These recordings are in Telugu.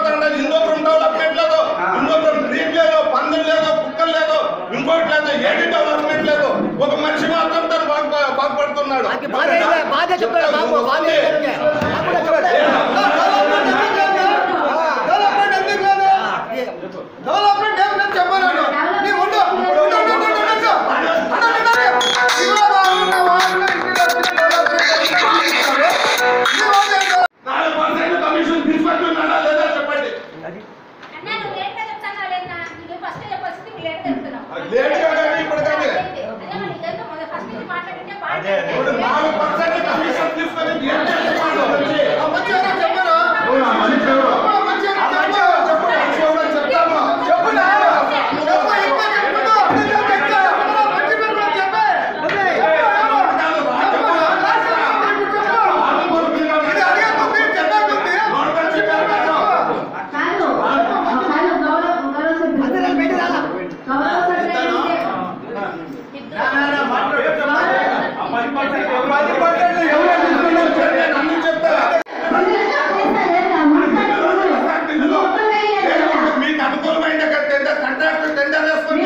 ఉండదు హిందూపురం డెవలప్మెంట్ లేదు హిందూపురం గ్రీన్ లేదు పందులు లేదు కుక్కలు లేదు ఇంకోటి లేదు ఏది డెవలప్మెంట్ లేదు ఒక మనిషి మాత్రం తను బాగు బాగుపడుతున్నాడు బాధ అయితే- బాధ చెప్తాడు బాబు బాధ అయితే నాకు కూడా చెప్తాడు. డెవలప్మెంట్ ఎందుకు లేదు డెవలప్మెంట్ ఏం లేదు చెప్పాను నీ ఉండు ఉండు, ఉండు, ఉండు, ఉండు, ఉండు. అన్న, అన్న, అన్న. ఇవాళ ఉన్న వాళ్ళు ఇంటికి వచ్చి డెవలప్మెంట్ చేస్తున్నారు. ఇవాళ ఏంటో నాలుగు పర్సెంట్ కమిషన్ తీసుకుంటున్నాడా లేదా చెప్పండి అన్నా నువ్వు లేట్గా చెప్తానా లేదా నువ్వు ఫస్ట్ చెప్పాల్సింది నువ్వు లేట్గా చెప్తున్నావు లేట్గా కానీ ఇప్పుడు కానీ అదే మరి ఇదంతా మొదలు ఫస్ట్ నుంచి మాట్లాడింటే ఇప్పుడు నాలుగు పర్సెంట్ కమిషన్ తీసుకొని ఏం చేస్తున్నాడు వచ్చి? ఆ మంచి ఎవరో చెప్పారా? అవునా, మనిషి ఎవరు? ఆ మంచి ఎవరో ఆ మనిషి చెప్పు. ఎవరు చెప్పు, మనిషి ఎవరో చెప్తాము. చెప్పునా? చెప్పు, ఇంకా చెప్పు. ఇంకా చెప్పు. మంచి పేరు కూడా చెప్పే. చెప్పు, ఎవరు? చెప్పు, లాస్ట్ చెప్పు, ఇప్పుడు చెప్పు. వాళ్ళు కొడుకులు ఇది అడిగే కొద్దీ చెప్పే కొద్దీ. నోట్ పెట్టి చెప్పారు కదా. కాదు కాదు గౌరవ గౌరవ సభ్యులు అందరూ పెట్టి రాలా? గౌరవ సభ్యులు పది పర్సెంట్ ఎవరు తీసుకున్నారు చెప్పండి, అన్ని చెప్తా. మీకు అనుకూలమైన టెండర్ కాంట్రాక్టర్ టెండర్ వేసుకుంటే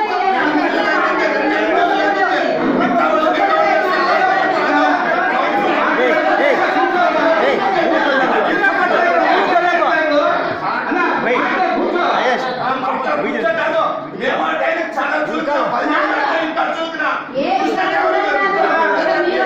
చాలా చూద్దాం పదిహేను గంటలు ఇంకా చూద్దాం ఏ మీరు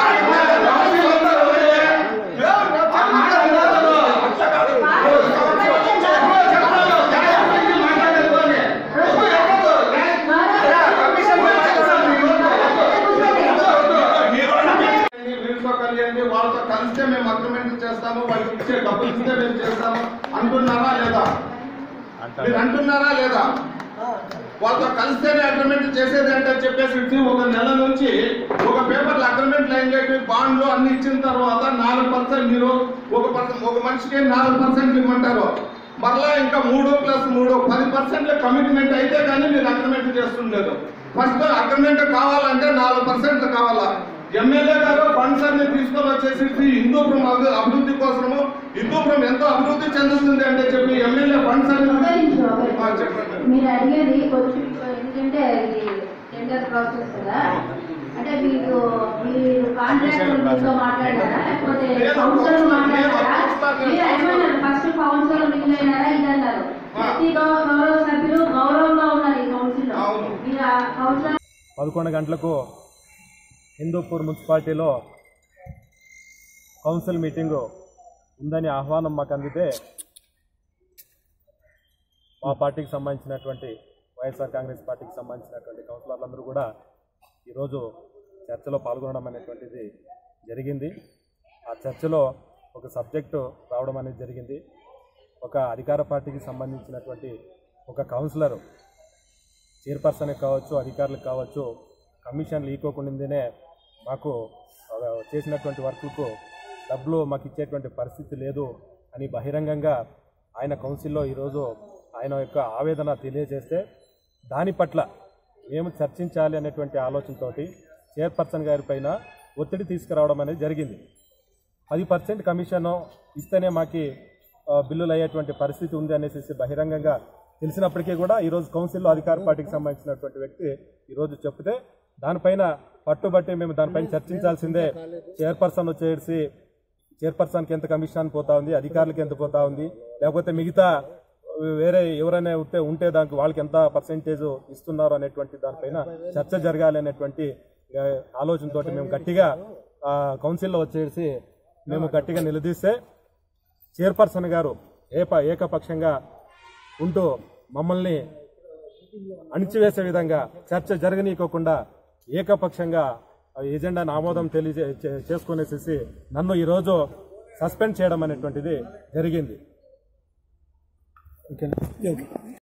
వీళ్ళతో కలియండి వాళ్ళతో కలిస్తే మేము అగ్రిమెంట్ చేస్తాము వాళ్ళకి ఇచ్చే డబ్బులు ఇస్తే మేము చేస్తాము అంటున్నారా లేదా మీరు అంటున్నారా లేదా వాళ్ళతో కలిస్తేనే అగ్రిమెంట్ చేసేది అంటే చెప్పేసి ఇచ్చి ఒక నెల నుంచి ఒక పేపర్ అగ్రిమెంట్ లైన్ చెప్పి బాండ్లు అన్ని ఇచ్చిన తర్వాత నాలుగు పర్సెంట్ మీరు ఒక పర్సెంట్ ఒక మనిషికి నాలుగు పర్సెంట్ ఇవ్వమంటారు మరలా ఇంకా మూడు ప్లస్ మూడు పది పర్సెంట్ కమిట్మెంట్ అయితే కానీ మీరు అగ్రిమెంట్ చేస్తుండలేదు ఫస్ట్ అగ్రిమెంట్ కావాలంటే నాలుగు పర్సెంట్ కావాలా ఎమ్మెల్యే గారు ఫండ్స్ అన్ని తీసుకొని వచ్చేసి హిందూపురం అభి- అభివృద్ధి కోసము హిందూపురం ఎంతో అభివృద్ధి చెందుతుంది అంటే చెప్పి ఎమ్మెల్యే ఫండ్స్ ఒక అన్ని నిమిషం, ఒక నిమిషం. ఆ, చెప్పండి. మీరు అడిగేది కొంచెం ఎందుకంటే ఇది టెండర్ ప్రాసెస్ కదా అంటే మీకు మీరు కాంట్రాక్టర్ మీతో మాట్లాడారా లేకపోతే లేదు, కౌన్సిలర్ మాట్లాడారా లేదు, మీరు ఏమన్నారు ఫస్ట్ కౌన్సిలర్ మిగిలిన అయినారా ఇది అన్నారు ప్రతి గౌ- గౌరవ సభ్యులు గౌరవంగా ఉన్నారు ఈ కౌన్సిల్ లో అవును. మీరు ఆ కౌన్సిలర్ పదకొండు గంటలకు హిందూపూర్ మున్సిపాలిటీలో కౌన్సిల్ మీటింగు ఉందని ఆహ్వానం మాకు అందితే మా పార్టీకి సంబంధించినటువంటి వైఎస్ఆర్ కాంగ్రెస్ పార్టీకి సంబంధించినటువంటి కౌన్సిలర్లందరూ కూడా ఈరోజు చర్చలో పాల్గొనడం అనేటువంటిది జరిగింది ఆ చర్చలో ఒక సబ్జెక్టు రావడం అనేది జరిగింది ఒక అధికార పార్టీకి సంబంధించినటువంటి ఒక కౌన్సిలరు చైర్పర్సన్ కావచ్చు అధికారులకు కావచ్చు కమిషన్లు ఈకోకుండానే మాకు ఆ, చేసినటువంటి వర్కులకు డబ్బులు మాకు ఇచ్చేటువంటి పరిస్థితి లేదు అని బహిరంగంగా ఆయన కౌన్సిల్లో ఈరోజు ఆయన యొక్క ఆవేదన తెలియజేస్తే దాని పట్ల మేము చర్చించాలి అనేటువంటి ఆలోచనతోటి చైర్పర్సన్ గారి పైన ఒత్తిడి తీసుకురావడం అనేది జరిగింది పది పర్సెంట్ కమిషన్ ఇస్తేనే మాకి ఆ, బిల్లులు అయ్యేటువంటి పరిస్థితి ఉంది అనేసి బహిరంగంగా తెలిసినప్పటికీ కూడా ఈరోజు కౌన్సిల్లో అధికార పార్టీకి సంబంధించినటువంటి వ్యక్తి ఈరోజు చెప్తే దానిపైన పట్టుబట్టి మేము దానిపైన చర్చించాల్సిందే చైర్పర్సన్ వచ్చేసి చైర్పర్సన్కి ఎంత కమిషన్ పోతా ఉంది అధికారులకి ఎంత పోతా ఉంది లేకపోతే మిగతా వేరే ఎవరైనా ఉంటే ఉంటే దానికి వాళ్ళకి ఎంత పర్సెంటేజ్ ఇస్తున్నారు అనేటువంటి దానిపైన చర్చ జరగాలి అనేటువంటి ఆ, ఆలోచనతోటి మేము గట్టిగా ఆ, కౌన్సిల్లో వచ్చేసి మేము గట్టిగా నిలదీస్తే చైర్పర్సన్ గారు ఏప ఏకపక్షంగా ఉంటూ మమ్మల్ని అణిచివేసే విధంగా చర్చ జరగనీయకోకుండా ఏకపక్షంగా ఆ ఎజెండాను ఆమోదం తెలియజే చే- చేసుకునేసేసి నన్ను ఈరోజు సస్పెండ్ చేయడం అనేటువంటిది జరిగింది ఓకే